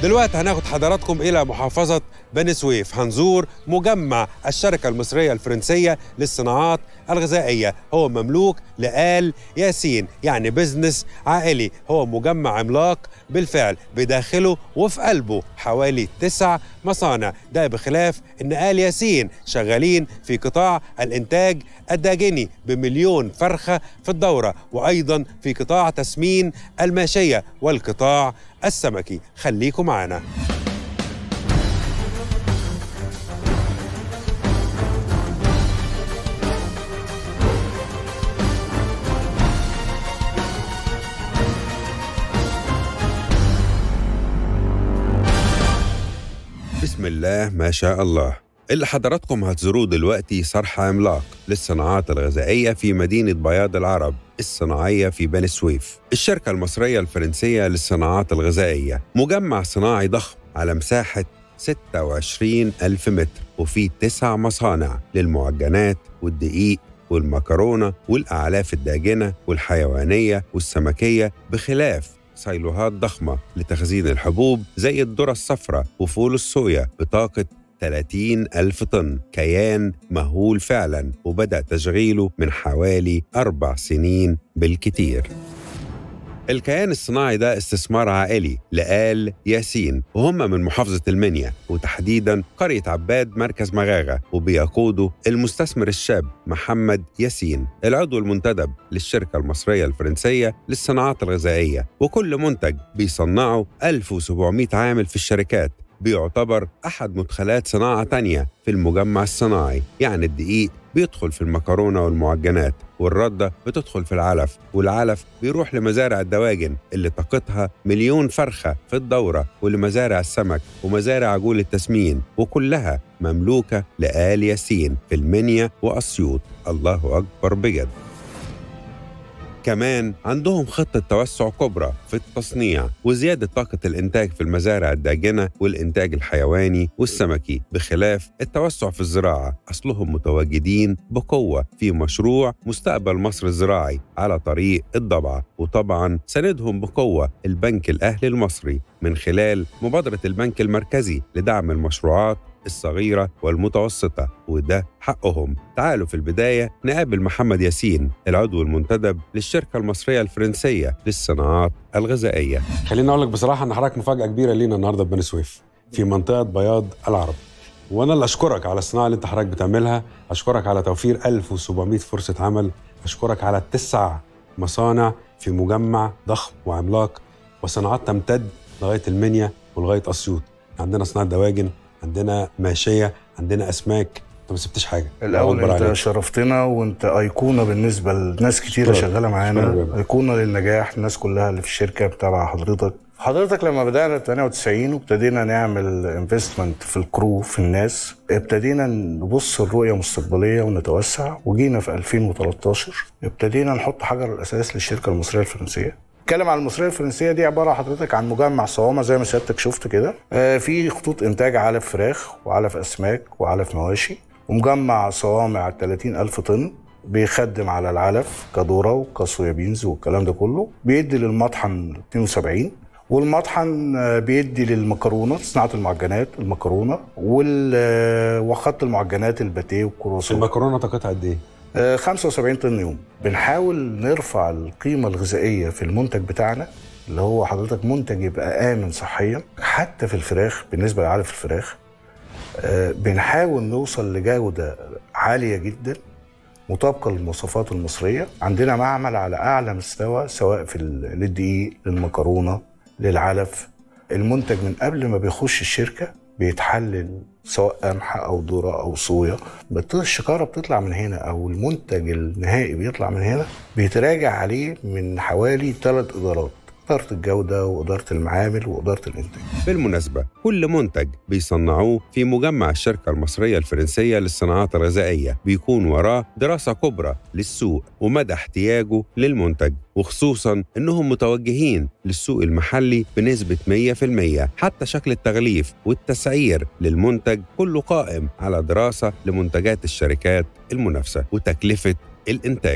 دلوقتي هناخد حضراتكم إلى محافظة بني سويف هنزور مجمع الشركة المصرية الفرنسية للصناعات الغذائية هو مملوك لآل ياسين يعني بزنس عائلي هو مجمع عملاق بالفعل بداخله وفي قلبه حوالي تسع مصانع ده بخلاف ان آل ياسين شغالين في قطاع الإنتاج الداجني بمليون فرخة في الدورة وأيضا في قطاع تسمين الماشية والقطاع السمكي خليكم معنا بسم الله ما شاء الله اللي حضراتكم هتزوروه دلوقتي صرح عملاق للصناعات الغذائية في مدينة بياض العرب الصناعية في بني سويف الشركة المصرية الفرنسية للصناعات الغذائية مجمع صناعي ضخم على مساحة 26 ألف متر وفيه تسع مصانع للمعجنات والدقيق والمكرونة والأعلاف الداجنة والحيوانية والسمكية بخلاف سيلوهات ضخمة لتخزين الحبوب زي الذرة الصفراء وفول الصويا بطاقة 30 ألف طن كيان مهول فعلا وبدأ تشغيله من حوالي أربع سنين بالكتير الكيان الصناعي ده استثمار عائلي لآل ياسين وهم من محافظة المنيا وتحديدا قرية عباد مركز مغاغة وبيقوده المستثمر الشاب محمد ياسين العضو المنتدب للشركة المصرية الفرنسية للصناعات الغذائية وكل منتج بيصنعه 1700 عامل في الشركات بيعتبر أحد مدخلات صناعة تانية في المجمع الصناعي يعني الدقيق بيدخل في المكرونة والمعجنات والردة بتدخل في العلف والعلف بيروح لمزارع الدواجن اللي طاقتها مليون فرخة في الدورة ولمزارع السمك ومزارع عجول التسمين وكلها مملوكة لآل ياسين في المنيا وأسيوط الله أكبر بجد كمان عندهم خطة توسع كبرى في التصنيع وزيادة طاقة الإنتاج في المزارع الداجنة والإنتاج الحيواني والسمكي بخلاف التوسع في الزراعة أصلهم متواجدين بقوة في مشروع مستقبل مصر الزراعي على طريق الضبعة وطبعا سندهم بقوة البنك الأهلي المصري من خلال مبادرة البنك المركزي لدعم المشروعات الصغيرة والمتوسطة وده حقهم تعالوا في البداية نقابل محمد ياسين العضو المنتدب للشركة المصرية الفرنسية للصناعات الغذائية خليني اقول لك بصراحه ان حضرتك مفاجاه كبيره لينا النهارده في بني سويف في منطقه بياض العرب وانا اللي اشكرك على الصناعه اللي انت حضرتك بتعملها اشكرك على توفير 1700 فرصه عمل اشكرك على التسع مصانع في مجمع ضخم وعملاق وصناعات تمتد لغايه المنيا ولغايه اسيوط عندنا صناعه دواجن عندنا ماشيه عندنا اسماك انت ما سبتش حاجه الاول أكبر انت عليك. شرفتنا وانت ايقونه بالنسبه لناس كتيره أشكرك. شغاله معانا أشكرك. ايقونه للنجاح الناس كلها اللي في الشركه بتابعه حضرتك حضرتك لما بدانا في 98 وابتدينا نعمل انفستمنت في الكرو في الناس ابتدينا نبص الرؤيه مستقبليه ونتوسع وجينا في 2013 ابتدينا نحط حجر الاساس للشركه المصريه الفرنسيه اتكلم عن المصريه الفرنسيه دي عباره حضرتك عن مجمع صوامع زي ما سيادتك شفت كده آه، في خطوط انتاج علف فراخ وعلف اسماك وعلف مواشي ومجمع صوامع 30 ألف طن بيخدم على العلف كذرة وكصويا بينز والكلام ده كله بيدي للمطحن 72 والمطحن آه، بيدي للمكرونه صناعه المعجنات المكرونه وال آه، وخط المعجنات الباتيه والكرواسون المكرونه طاقتها قد ايه؟ آه، 75 طن يوم بنحاول نرفع القيمة الغذائية في المنتج بتاعنا اللي هو حضرتك منتج يبقى آمن صحيا حتى في الفراخ بالنسبة لعلف الفراخ آه، بنحاول نوصل لجودة عالية جدا مطابقة للمواصفات المصرية عندنا معمل على أعلى مستوى سواء في ال- للدقيق للمكرونة للعلف المنتج من قبل ما بيخش الشركة بيتحلل سواء قمح أو ذرة أو صويا بت- الشكارة بتطلع من هنا أو المنتج النهائي بيطلع من هنا بيتراجع عليه من حوالي ثلاث إدارات إدارة الجودة وإدارة المعامل وإدارة الإنتاج بالمناسبة كل منتج بيصنعوه في مجمع الشركة المصرية الفرنسية للصناعات الغذائية بيكون وراه دراسة كبرى للسوق ومدى احتياجه للمنتج وخصوصا انهم متوجهين للسوق المحلي بنسبة 100% حتى شكل التغليف والتسعير للمنتج كله قائم على دراسة لمنتجات الشركات المنافسة وتكلفة الإنتاج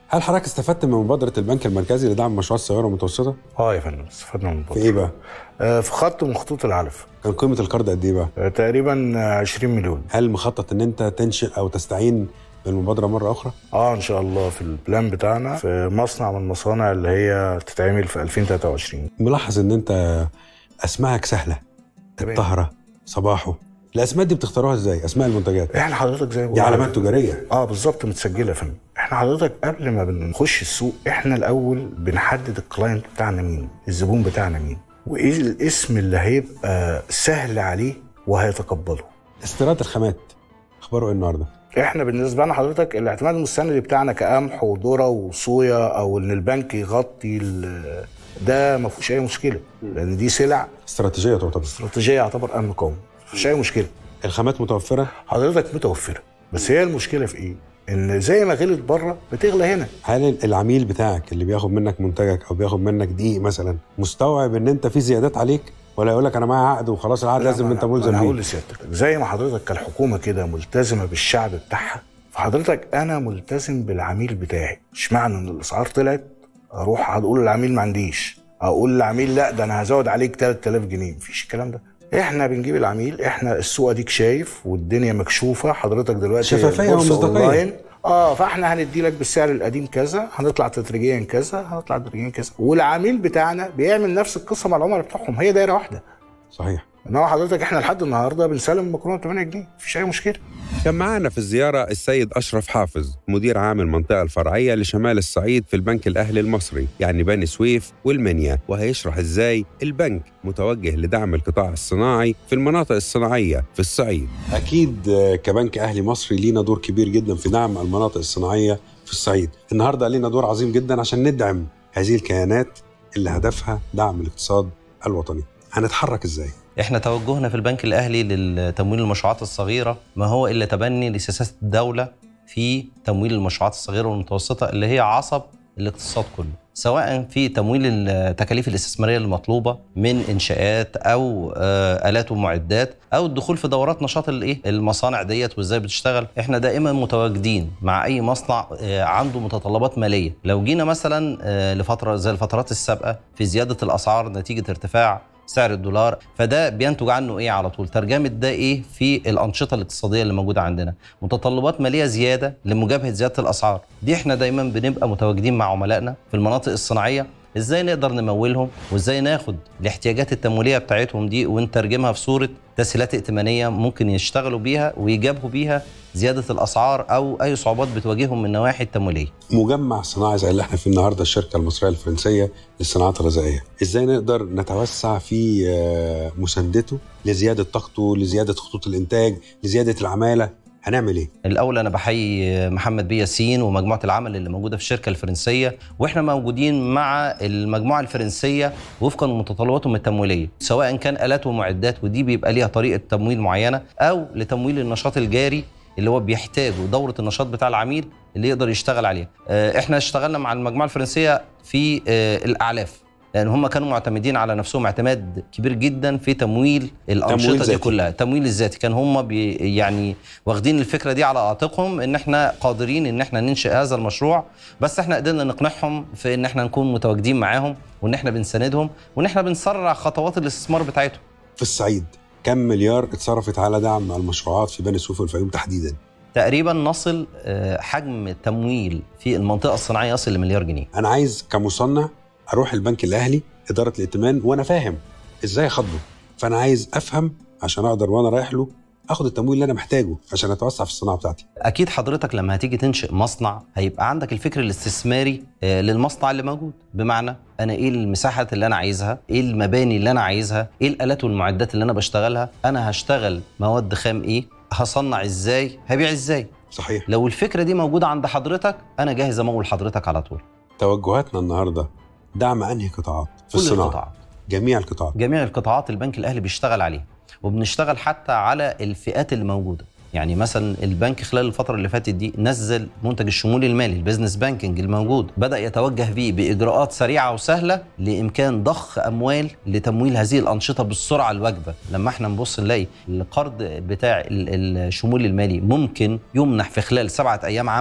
هل حضرتك استفدت من مبادره البنك المركزي لدعم المشروعات الصغيره والمتوسطه؟ اه يا فندم استفدنا من في ايه بقى؟ آه في خط من خطوط العلف كان قيمه القرض قد ايه بقى؟ آه تقريبا آه، 20 مليون هل مخطط ان انت تنشئ او تستعين بالمبادره مره اخرى؟ اه ان شاء الله في البلان بتاعنا في مصنع من المصانع اللي هي تتعمل في 2023 ملاحظ ان انت اسمائك سهله تمام. الطهره صباحه الاسماء دي بتختاروها ازاي؟ اسماء المنتجات احنا حضرتك زي ما دي بقول علامات لك- تجاريه اه بالظبط متسجله يا فندم احنا حضرتك قبل ما بنخش السوق احنا الاول بنحدد الكلاينت بتاعنا مين الزبون بتاعنا مين وايه الاسم اللي هيبقى سهل عليه وهيتقبله استيراد الخامات اخباره ايه النهارده؟ احنا بالنسبه لنا حضرتك الاعتماد المستندي بتاعنا كقمح وذره وصويا او ان البنك يغطي ال- ده ما فيهوش اي مشكله لان دي سلع استراتيجيه تعتبر استراتيجيه يعتبر امن قومي ما فيش اي مشكله الخامات متوفره حضرتك متوفره بس هي المشكله في ايه؟ ان زي ما غلت بره بتغلى هنا هل العميل بتاعك اللي بياخد منك منتجك او بياخد منك دقيق مثلا مستوعب ان انت في زيادات عليك ولا يقول لك انا معايا عقد وخلاص العقد لازم لا، انت ما أنا- ملزم أنا هقول بيه لسيادتك زي ما حضرتك كالحكومه كده ملتزمه بالشعب بتاعها فحضرتك انا ملتزم بالعميل بتاعي مش معنى ان الاسعار طلعت اروح اقول للعميل ما عنديش اقول للعميل لا ده انا هزود عليك 3000 جنيه مفيش الكلام ده احنا بنجيب العميل احنا السوق اديك شايف والدنيا مكشوفه حضرتك دلوقتي شفافية البورصة ومصداقية. أونلاين. اه فاحنا هندي لك بالسعر القديم كذا هنطلع تدريجيا كذا هنطلع تدريجيا كذا والعميل بتاعنا بيعمل نفس القصه مع العملاء بتوعهم هي دايره واحده صحيح انما حضرتك احنا لحد النهارده بنسلم مكرونه ب 8 جنيه مفيش اي مشكله كان معانا في الزيارة السيد أشرف حافظ مدير عام المنطقة الفرعية لشمال الصعيد في البنك الأهلي المصري يعني بني سويف والمنيا وهيشرح إزاي البنك متوجه لدعم القطاع الصناعي في المناطق الصناعية في الصعيد اكيد آه، كبنك اهلي مصري لينا دور كبير جدا في دعم المناطق الصناعيه في الصعيد النهارده لينا دور عظيم جدا عشان ندعم هذه الكيانات اللي هدفها دعم الاقتصاد الوطني هنتحرك ازاي احنا توجهنا في البنك الاهلي لتمويل المشروعات الصغيره ما هو الا تبني لسياسات الدوله في تمويل المشروعات الصغيره والمتوسطه اللي هي عصب الاقتصاد كله سواء في تمويل التكاليف الاستثماريه المطلوبه من انشاءات او آه، الات ومعدات او الدخول في دورات نشاط الايه المصانع ديت وازاي بتشتغل احنا دائما متواجدين مع اي مصنع آه، عنده متطلبات ماليه لو جينا مثلا آه، لفتره زي الفترات السابقه في زياده الاسعار نتيجه ارتفاع سعر الدولار فده بينتج عنه ايه على طول ترجمه ده ايه في الانشطه الاقتصاديه اللي موجوده عندنا متطلبات ماليه زياده لمجابهه زياده الاسعار دي احنا دايما بنبقى متواجدين مع عملائنا في المناطق الصناعيه ازاي نقدر نمولهم وازاي ناخد الاحتياجات التمويليه بتاعتهم دي ونترجمها في صوره تسهيلات ائتمانيه ممكن يشتغلوا بيها ويجابهوا بيها زياده الاسعار او اي صعوبات بتواجههم من النواحي التمويليه مجمع صناعي زي اللي احنا فيه النهارده الشركه المصريه الفرنسيه للصناعات الغذائيه ازاي نقدر نتوسع في آه، مساندته لزياده طاقته لزياده خطوط الانتاج لزياده العماله هنعمل ايه الاول انا بحيي محمد بيه ياسين ومجموعه العمل اللي موجوده في الشركه الفرنسيه واحنا موجودين مع المجموعه الفرنسيه وفقا لمتطلباتهم التمويليه سواء كان الات ومعدات ودي بيبقى ليها طريقه تمويل معينه او لتمويل النشاط الجاري اللي هو بيحتاجه دوره النشاط بتاع العميل اللي يقدر يشتغل عليها آه، احنا اشتغلنا مع المجموعه الفرنسيه في آه، الاعلاف لان هم كانوا معتمدين على نفسهم اعتماد كبير جدا في تمويل الانشطه دي ذاتي. كلها التمويل الذاتي كان هم بي يعني واخدين الفكره دي على عاتقهم ان احنا قادرين ان احنا ننشئ هذا المشروع بس احنا قدرنا نقنعهم في ان احنا نكون متواجدين معاهم وان احنا بنساندهم وان احنا بنسرع خطوات الاستثمار بتاعتهم في الصعيد كم مليار اتصرفت على دعم المشروعات في بني سويف والفيوم تحديدا تقريبا نصل آه، حجم التمويل في المنطقه الصناعيه يصل لمليار جنيه انا عايز كمصنع اروح البنك الاهلي اداره الائتمان وانا فاهم ازاي اخده فانا عايز افهم عشان اقدر وانا رايح له اخد التمويل اللي انا محتاجه عشان اتوسع في الصناعه بتاعتي اكيد حضرتك لما هتيجي تنشئ مصنع هيبقى عندك الفكر الاستثماري آه، للمصنع اللي موجود بمعنى انا ايه المساحات اللي انا عايزها ايه المباني اللي انا عايزها ايه الالات والمعدات اللي انا بشتغلها انا هشتغل مواد خام ايه هصنع ازاي هبيع ازاي صحيح لو الفكره دي موجوده عند حضرتك انا جاهز امول حضرتك على طول توجهاتنا النهارده دعم انهي قطاعات في كل الصناعه القطاعات جميع القطاعات جميع القطاعات البنك الاهلي بيشتغل عليها وبنشتغل حتى على الفئات اللي موجوده يعني مثلا البنك خلال الفتره اللي فاتت دي نزل منتج الشمول المالي البيزنس بانكينج الموجود بدا يتوجه بيه باجراءات سريعه وسهله لامكان ضخ اموال لتمويل هذه الانشطه بالسرعه الواجبه لما احنا نبص نلاقي القرض بتاع ال- الشمول المالي ممكن يمنح في خلال سبعه ايام عمل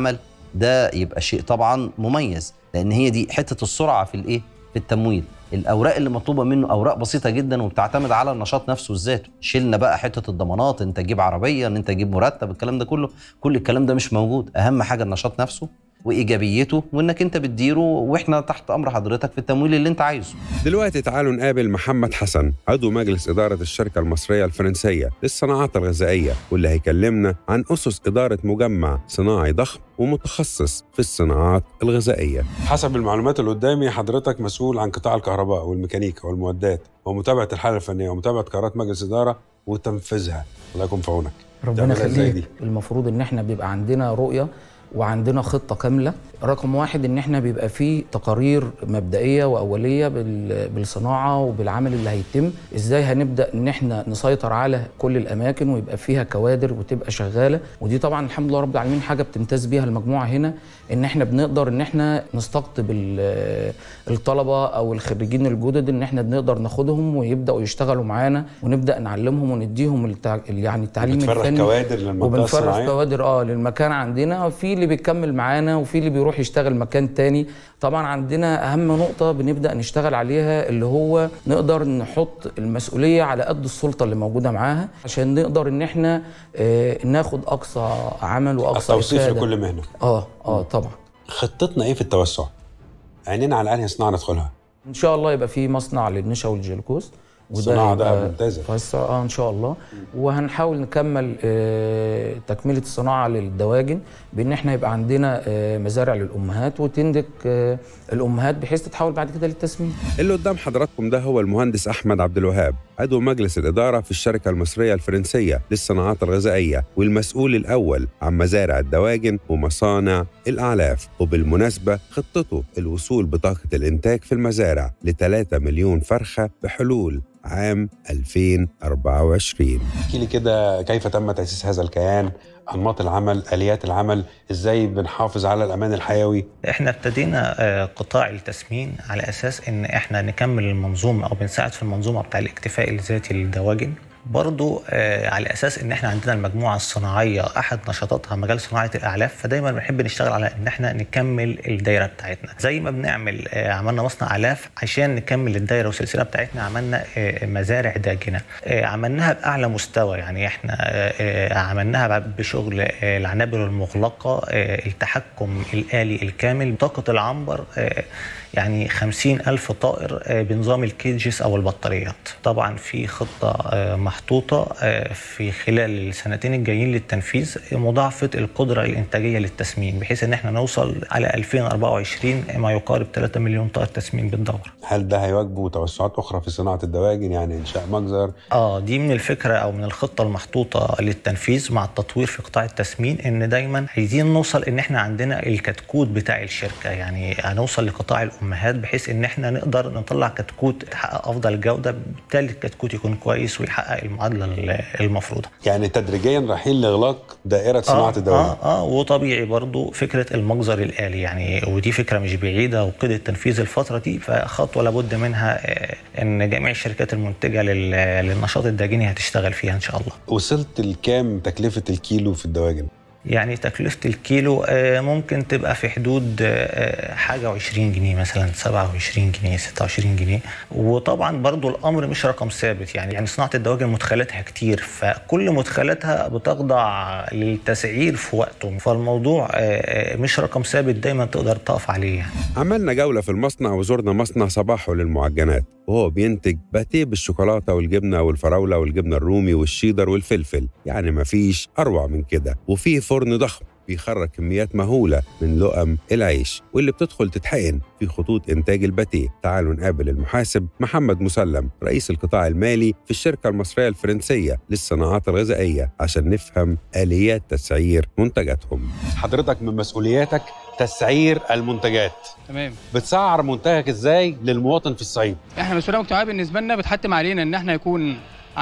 ده يبقى شيء طبعا مميز لان هي دي حته السرعه في الايه في التمويل الاوراق اللي مطلوبه منه اوراق بسيطه جدا وبتعتمد على النشاط نفسه ذاته شلنا بقى حته الضمانات انت تجيب عربيه ان انت تجيب مرتب الكلام ده كله كل الكلام ده مش موجود اهم حاجه النشاط نفسه وايجابيته وانك انت بتديره واحنا تحت امر حضرتك في التمويل اللي انت عايزه دلوقتي تعالوا نقابل محمد حسن عضو مجلس إدارة الشركة المصرية الفرنسية للصناعات الغذائية واللي هيكلمنا عن أسس إدارة مجمع صناعي ضخم ومتخصص في الصناعات الغذائية حسب المعلومات اللي قدامي حضرتك مسؤول عن قطاع الكهرباء والميكانيكا والمعدات ومتابعه الحاله الفنيه ومتابعه قرارات مجلس اداره وتنفيذها الله يكون في عونك ربنا تعملها إزاي يخليك المفروض ان احنا بيبقى عندنا رؤيه وعندنا خطه كامله رقم واحد ان احنا بيبقى فيه تقارير مبدئيه واوليه بال- بالصناعه وبالعمل اللي هيتم ازاي هنبدا ان احنا نسيطر على كل الاماكن ويبقى فيها كوادر وتبقى شغاله ودي طبعا الحمد لله رب العالمين حاجه بتمتاز بيها المجموعه هنا ان احنا بنقدر ان احنا نستقطب ال- الطلبه او الخريجين الجدد ان احنا بنقدر ناخدهم ويبداوا يشتغلوا معانا ونبدا نعلمهم ونديهم التع... يعني التعليم بتفرغ الفني كوادر للمنطقه وبنفرغ الصناعيه كوادر اه للمكان عندنا في اللي بيكمل معانا وفي اللي بيروح يشتغل مكان تاني طبعا عندنا اهم نقطه بنبدا نشتغل عليها اللي هو نقدر نحط المسؤوليه على قد السلطه اللي موجوده معاها عشان نقدر ان احنا آه ناخد اقصى عمل واقصى التوصيف إفادة. لكل مهنه اه اه طبعا خطتنا ايه في التوسع؟ عينينا على انهي صناعه ندخلها؟ ان شاء الله يبقى في مصنع للنشا والجلوكوز الصناعة ده هيبقى ممتازة. توسع اه ان شاء الله وهنحاول نكمل آه تكمله الصناعه للدواجن بان احنا يبقى عندنا آه مزارع للامهات وتندك آه الامهات بحيث تتحول بعد كده للتسمين اللي قدام حضراتكم ده هو المهندس أحمد عبد الوهاب عضو مجلس الإدارة في الشركة المصرية الفرنسية للصناعات الغذائية والمسؤول الأول عن مزارع الدواجن ومصانع الأعلاف وبالمناسبة خطته الوصول بطاقة الإنتاج في المزارع ل 3 مليون فرخة بحلول عام 2024 احكي لي كده كيف تم تاسيس هذا الكيان؟ انماط العمل، اليات العمل، ازاي بنحافظ على الامان الحيوي؟ احنا ابتدينا آه، قطاع التسمين على اساس ان احنا نكمل المنظومه او بنساعد في المنظومه بتاع الاكتفاء الذاتي للدواجن برضو آه، على اساس ان احنا عندنا المجموعه الصناعيه احد نشاطاتها مجال صناعه الاعلاف فدايما بنحب نشتغل على ان احنا نكمل الدايره بتاعتنا زي ما بنعمل آه، عملنا مصنع اعلاف عشان نكمل الدايره والسلسله بتاعتنا عملنا آه، مزارع داجنه آه، عملناها باعلى مستوى يعني احنا آه، آه، عملناها بشغل آه، العنابر المغلقه آه، التحكم الالي الكامل طاقه العنبر آه، يعني خمسين ألف طائر آه، بنظام الكيجز أو البطاريات طبعا في خطة آه، محطوطة آه، في خلال السنتين الجايين للتنفيذ مضاعفة القدرة الإنتاجية للتسمين بحيث أن احنا نوصل على 2024 ما يقارب 3 مليون طائر تسمين بالدورة هل ده هيواجبه توسعات اخرى في صناعه الدواجن يعني انشاء مجزر؟ اه دي من الفكره او من الخطه المحطوطه للتنفيذ مع التطوير في قطاع التسمين ان دايما عايزين نوصل ان احنا عندنا الكتكوت بتاع الشركه يعني هنوصل لقطاع الامهات بحيث ان احنا نقدر نطلع كتكوت تحقق افضل جوده بالتالي الكتكوت يكون كويس ويحقق المعادله ال- المفروضه يعني تدريجيا رايحين لاغلاق دائره صناعه الدواجن. اه اه وطبيعي برضو فكره المجزر الالي يعني ودي فكره مش بعيده وقيد التنفيذ الفتره دي فخطوه لابد منها آه، ان جميع الشركات المنتجه لل- للنشاط الداجني هتشتغل فيها ان شاء الله وصلت لكام تكلفه الكيلو في الدواجن؟ يعني تكلفة الكيلو آه، ممكن تبقى في حدود آه، حاجة وعشرين جنيه مثلا سبعة وعشرين جنيه ستة وعشرين جنيه وطبعا برضو الأمر مش رقم ثابت يعني يعني صناعة الدواجن مدخلاتها كتير فكل مدخلاتها بتخضع للتسعير في وقته فالموضوع آه، آه، مش رقم ثابت دايما تقدر تقف عليه يعني. عملنا جولة في المصنع وزرنا مصنع صباحه للمعجنات وهو بينتج باتيه بالشوكولاتة والجبنة والفراولة والجبنة الرومي والشيدر والفلفل يعني مفيش أروع من كده وفيه فرن ضخم بيخرج كميات مهولة من لقم العيش واللي بتدخل تتحقن في خطوط إنتاج الباتيه تعالوا نقابل المحاسب محمد مسلم رئيس القطاع المالي في الشركة المصرية الفرنسية للصناعات الغذائية عشان نفهم آليات تسعير منتجاتهم حضرتك من مسؤولياتك تسعير المنتجات. تمام بتسعر منتجك ازاي للمواطن في الصعيد؟ احنا المسؤوليه المجتمعيه بالنسبه لنا بتحتم علينا ان احنا يكون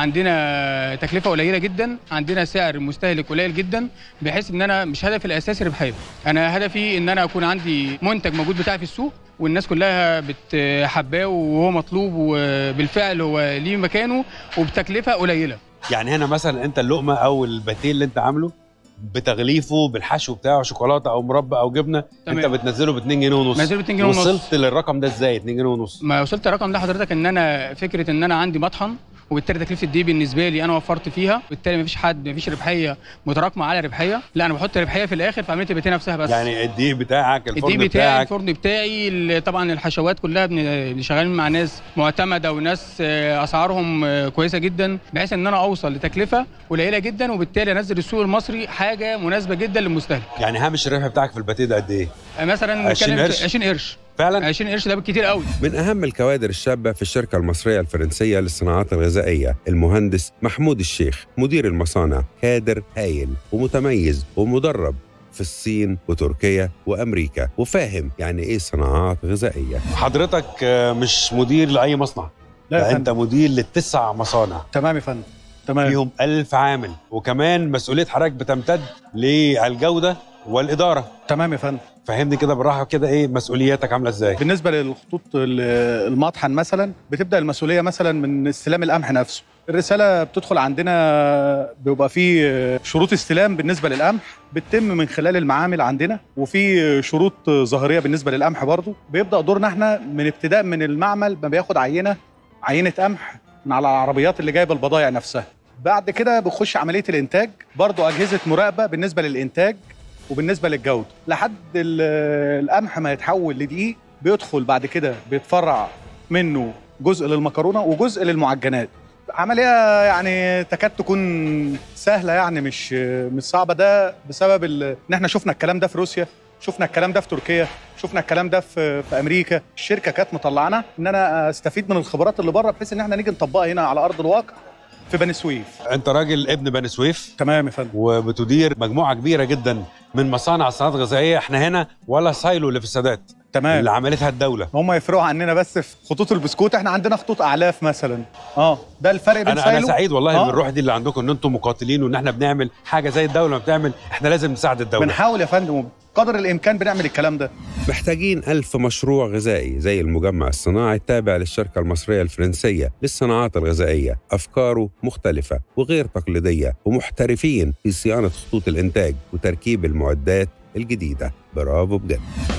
عندنا تكلفه قليله جدا عندنا سعر مستهلك قليل جدا بحيث ان انا مش هدفي الاساسي ربحيه انا هدفي ان انا اكون عندي منتج موجود بتاعي في السوق والناس كلها بتحباه وهو مطلوب وبالفعل هو ليه مكانه وبتكلفه قليله يعني هنا مثلا انت اللقمه او الباتيه اللي انت عامله بتغليفه بالحشو بتاعه شوكولاته او مربى او جبنه تمام. انت بتنزله ب 2 جنيه ونص بنزله ب 2 جنيه ونص. وصلت للرقم ده ازاي 2 جنيه ونص ما وصلت الرقم ده حضرتك ان انا فكره ان انا عندي مطحن وبالتالي تكلفه الدي بالنسبه لي انا وفرت فيها وبالتالي مفيش حد مفيش ربحيه متراكمه على ربحيه لا انا بحط ربحيه في الاخر في عمليه البيتيه نفسها بس يعني الدقيق بتاعك الفرن الدي بتاعي بتاعك الفرن بتاعي ال- طبعا الحشوات كلها بن- بن- شغالين مع ناس معتمده وناس آه، اسعارهم آه، كويسه جدا بحيث ان انا اوصل لتكلفه قليله جدا وبالتالي انزل السوق المصري حاجه مناسبه جدا للمستهلك يعني هامش الربح بتاعك في الباتيه ده قد ايه آه، مثلا 20 نتكلم في قرش؟ 20 قرش فعلا 20 قرش ده بالكتير قوي من أهم الكوادر الشابة في الشركة المصرية الفرنسية للصناعات الغذائية المهندس محمود الشيخ مدير المصانع كادر هايل ومتميز ومدرب في الصين وتركيا وأمريكا وفاهم يعني إيه صناعات غذائية حضرتك آه، مش مدير لاي مصنع لا يا لا انت فندم. مدير للتسع مصانع تمام يا فندم تمام فيهم ألف عامل وكمان مسؤولية حضرتك بتمتد للجودة والإدارة تمام يا فندم فهمني كده بالراحة كده إيه مسؤولياتك عاملة إزاي بالنسبه للخطوط ال- المطحن مثلا بتبدا المسؤوليه مثلا من استلام القمح نفسه الرساله بتدخل عندنا بيبقى في شروط استلام بالنسبه للقمح بتتم من خلال المعامل عندنا وفي شروط ظاهريه بالنسبه للقمح برضو بيبدا دورنا احنا من ابتداء من المعمل ما بياخد عينه عينه قمح من على العربيات اللي جايبه البضائع نفسها بعد كده بخش عمليه الانتاج برضو اجهزه مراقبه بالنسبه للانتاج وبالنسبه للجوده لحد ال- القمح ما يتحول لدقيق بيدخل بعد كده بيتفرع منه جزء للمكرونه وجزء للمعجنات عمليه يعني تكاد تكون سهله يعني مش مش صعبه ده بسبب ال- ان احنا شفنا الكلام ده في روسيا شفنا الكلام ده في تركيا شفنا الكلام ده في في امريكا الشركه كانت مطلعنا ان انا استفيد من الخبرات اللي بره بحيث ان احنا نيجي نطبقها هنا على ارض الواقع في بني سويف أنت راجل ابن بني سويف تمام يا فندم وبتدير مجموعة كبيرة جدا من مصانع الصناعات الغذائية إحنا هنا ولا سايلو اللي في السادات تمام اللي عملتها الدولة هم يفرقوا عننا بس في خطوط البسكوت احنا عندنا خطوط اعلاف مثلا اه ده الفرق بين انا انا سايلو سعيد والله آه. بالروح دي اللي عندكم ان انتم مقاتلين وان احنا بنعمل حاجه زي الدوله ما بتعمل احنا لازم نساعد الدوله بنحاول يا فندم قدر الامكان بنعمل الكلام ده محتاجين ألف مشروع غذائي زي المجمع الصناعي التابع للشركة المصرية الفرنسية للصناعات الغذائية أفكاره مختلفة وغير تقليدية ومحترفين في صيانة خطوط الإنتاج وتركيب المعدات الجديدة برافو بجد